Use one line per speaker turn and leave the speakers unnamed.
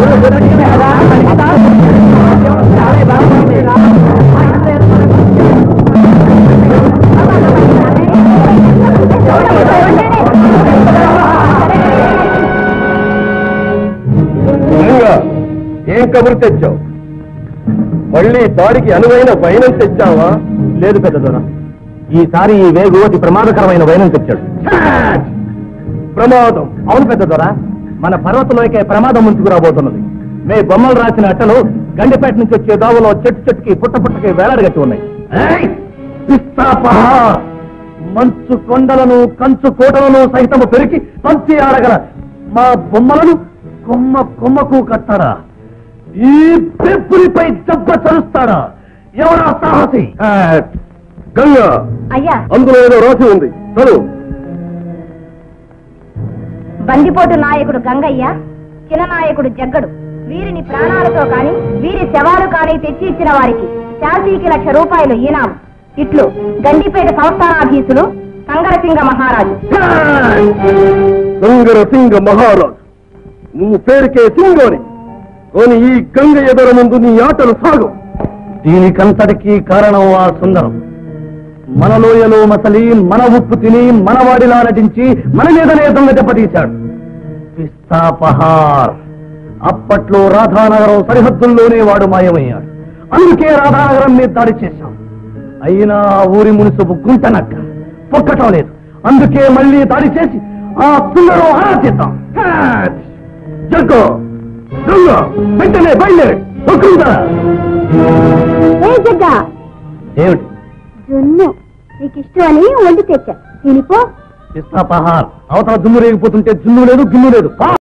నిజంగా ఏం కబురు తెచ్చావు మళ్ళీ దారికి అనువైన వైనం తెచ్చావా
లేదు పెద్ద దొర ఈసారి ఈ వేగు అతి ప్రమాదకరమైన వైనం తెచ్చాడు
ప్రమాదం
అవును పెద్ద దొర మన పర్వతంలోకే ప్రమాదం ముంచుకురాబోతున్నది మే బొమ్మలు రాసిన అట్టలు గండిపేట నుంచి వచ్చే దావులో చెట్టు చెట్టుకి పుట్ట పుట్టకి వేలాడగట్టి ఉన్నాయి ఏయ్! పిస్తాపహార్! మంచు కొండలను కంచు కోటలను సైతము పెరిగి పంచి ఆడగల మా బొమ్మలను కొమ్మ కొమ్మకు కట్టాడా ఈ పెప్పులపై దెబ్బ చరుస్తాడా ఎవరా సాహసి
గంగా
అయ్యా
అందులో ఏదో రాసి ఉంది చదువు
బందిపోటు నాయకుడు గంగయ్య చిన్న నాయకుడు జగ్గడు వీరిని ప్రాణాలతో కాని వీరి శవాలు కాని తెచ్చి ఇచ్చిన వారికి శాసీకి లక్ష రూపాయలు ఈనాం ఇట్లు గండిపేట సంస్థానాధీశులు సంగరసింగ మహారాజు
గంగర సింగ మహారాజ్ నువ్వు పేరుకే సింగోని కానీ ఈ గంగ ఎదర ముందు నీ ఆటలు సాగు
దీనికంతటికీ కారణం ఆ సుందరం మన లోయలో మసలి మన ఉప్పు తిని మనవాడిలా నటించి మన మీదనే దొంగ దెబ్బతీశాడు పిస్తాపహార్ అప్పట్లో రాధానగరం సరిహద్దుల్లోనే వాడు మాయమయ్యాడు అందుకే రాధానగరం మీద దాడి చేశాం అయినా ఆ ఊరి మునుసుపు గుంటనక్క పొక్కటం లేదు అందుకే మళ్ళీ దాడి చేసి ఆ సుందరం ఆరాధిద్దాం జగ్గో గంగ వెంటనే బయలుదేరి ఒక్కుందా
ఏ జగ్గా
ఏమిటి
జున్ను నీకు ఇష్టమని వండి తెచ్చా తినిపో
పిస్తాపహార్ అవతల దుమ్ము రేగిపోతుంటే జున్ను లేదు గిన్ను లేదు పా